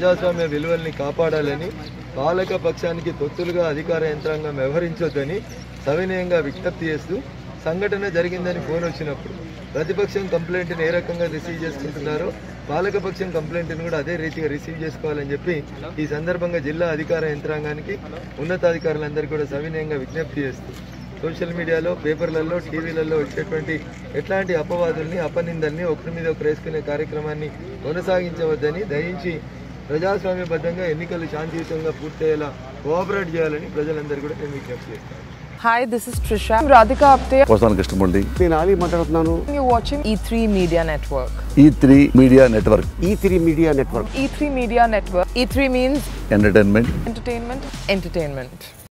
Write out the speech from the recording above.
ప్రజాస్వామ్య విలువల్ని కాపాడాలని పాలక పక్షానికి తొత్తులుగా అధికార యంత్రాంగం వ్యవహరించొద్దని సవినయంగా విజ్ఞప్తి చేస్తూ సంఘటన జరిగిందని ఫోన్ వచ్చినప్పుడు ప్రతిపక్షం కంప్లైంట్ని ఏ రకంగా రిసీవ్ చేసుకుంటున్నారో పాలకపక్షం కంప్లైంట్ని కూడా అదే రీతిగా రిసీవ్ చేసుకోవాలని చెప్పి ఈ సందర్భంగా జిల్లా అధికార యంత్రాంగానికి ఉన్నతాధికారులందరికీ కూడా సవినయంగా విజ్ఞప్తి చేస్తూ సోషల్ మీడియాలో పేపర్లలో టీవీలలో వచ్చేటువంటి ఎట్లాంటి అపవాదుల్ని అపనిందల్ని ఒకరి మీద ఒకరు వేసుకునే కార్యక్రమాన్ని కొనసాగించవద్దని దయించి ప్రజాస్వామ్యబద్ధంగా ఎన్నికలు శాంతియుతంగా పూర్తయ్యేలా కోఆపరేట్ చేయాలని ప్రజలందరూ కూడా నేను విజ్ఞప్తి చేస్తాను Hi, this is Trisha. I'm Radhika Apte. వస్తాను కృష్ణమూర్తి నేను ఆలీ మాట్లాడుతున్నాను You're watching E3 Media Network. E three media network E three media network E3 Media Network. E3 means entertainment entertainment, entertainment.